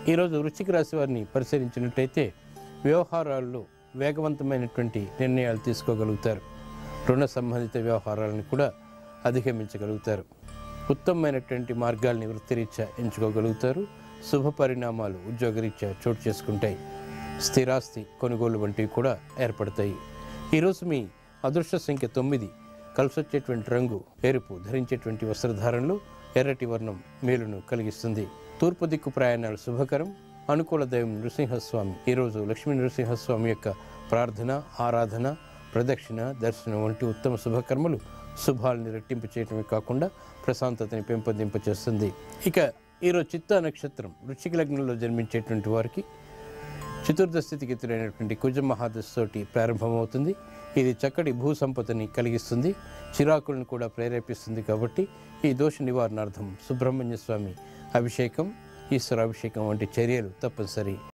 ఈరోజు వృశ్చిక రాశి వారిని పరిశీలించినట్టయితే వ్యవహారాల్లో వేగవంతమైనటువంటి నిర్ణయాలు తీసుకోగలుగుతారు రుణ సంబంధిత వ్యవహారాలను కూడా అధిగమించగలుగుతారు ఉత్తమమైనటువంటి మార్గాల్ని వృత్తిరీత్యా ఎంచుకోగలుగుతారు శుభ పరిణామాలు ఉద్యోగరీత్యా చోటు చేసుకుంటాయి స్థిరాస్తి కొనుగోలు వంటివి కూడా ఏర్పడతాయి ఈరోజు మీ అదృష్ట సంఖ్య తొమ్మిది కలిసొచ్చేటువంటి రంగు ఎరుపు ధరించేటువంటి వస్త్రధారణలో ఎర్రటి వర్ణం మేలును కలిగిస్తుంది తూర్పు దిక్కు ప్రయాణాలు శుభకరం అనుకూల దైవం నృసింహస్వామి ఈరోజు లక్ష్మీ నృసింహస్వామి యొక్క ప్రార్థన ఆరాధన ప్రదక్షిణ దర్శనం వంటి ఉత్తమ శుభకర్మలు శుభాలని రెట్టింపు చేయటమే కాకుండా ప్రశాంతతని పెంపొందింపచేస్తుంది ఇక ఈరోజు చిత్తా నక్షత్రం వృశ్చిక లగ్నంలో జన్మించేటువంటి వారికి చతుర్థ స్థితికి ఎదురైనటువంటి కుజ మహాదశ తోటి ప్రారంభమవుతుంది ఇది చక్కటి భూ సంపదని కలిగిస్తుంది చిరాకులను కూడా ప్రేరేపిస్తుంది కాబట్టి ఈ దోష నివారణార్థం సుబ్రహ్మణ్య స్వామి అభిషేకం ఈశ్వర అభిషేకం వంటి చర్యలు తప్పనిసరి